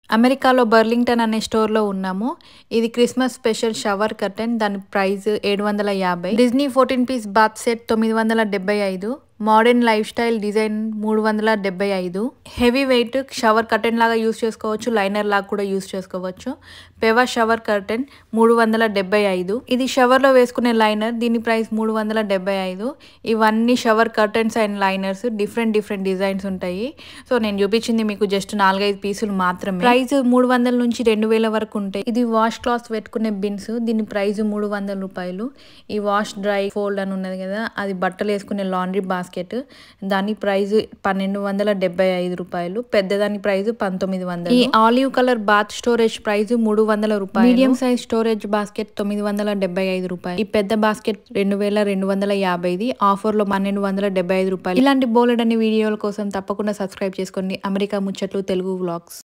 అమెరికాలో బర్లింగ్టన్ అనే స్టోర్లో ఉన్నాము ఇది క్రిస్మస్ స్పెషల్ షవర్ కర్టెన్ దాని ప్రైస్ ఏడు వందల యాభై Disney fourteen piece bath set తొమ్మిది వందల డెబ్బై ఐదు మోడర్న్ లైఫ్ స్టైల్ డిజైన్ మూడు వందల డెబ్బై ఐదు హెవీ వెయిట్ షవర్ కర్టెన్ లాగా యూస్ చేసుకోవచ్చు లైనర్ లాగా కూడా యూస్ చేసుకోవచ్చు పెవా షవర్ కర్టెన్ మూడు వందల డెబ్బై ఐదు ఇది షవర్లో వేసుకునే లైనర్ దీని ప్రైస్ మూడు వందల డెబ్బై ఐదు ఇవన్నీ shower curtains and liners different different designs ఉంటాయి సో నేను చూపించింది మీకు జస్ట్ నాలుగైదు పీసులు మాత్రమే ప్రైస్ మూడు వందల నుంచి రెండు వేల వరకు ఉంటాయి ఇది వాష్ క్లాత్ పెట్టుకునే బిన్స్ దీని ప్రైస్ మూడు వందల రూపాయలు ఈ వాష్ డ్రై ఫోల్డ్ అని ఉన్నది కదా అది బట్టలు వేసుకునే లాండ్రీ బాస్కెట్ దాని ప్రైస్ పన్నెండు వందల డెబ్బై ఐదు రూపాయలు పెద్దదాని ప్రైస్ పంతొమ్మిది వందలు ఈ olive colour bath storage price మూడు వందల రూపాయలు మీడియం సైజ్ స్టోరేజ్ బాస్కెట్ తొమ్మిది వందల డెబ్బై ఐదు రూపాయలు ఈ పెద్ద బాస్కెట్ రెండు వేల రెండు వందల యాభైది ఆఫర్ లో పన్నెండు వందల డెబ్బై ఐదు రూపాయలు ఇలాంటి బోలెడ్ అనే వీడియోల కోసం తప్పకుండా సబ్స్క్రైబ్ చేసుకోండి అమెరికా ముచ్చట్లు తెలుగు వ్లాగ్స్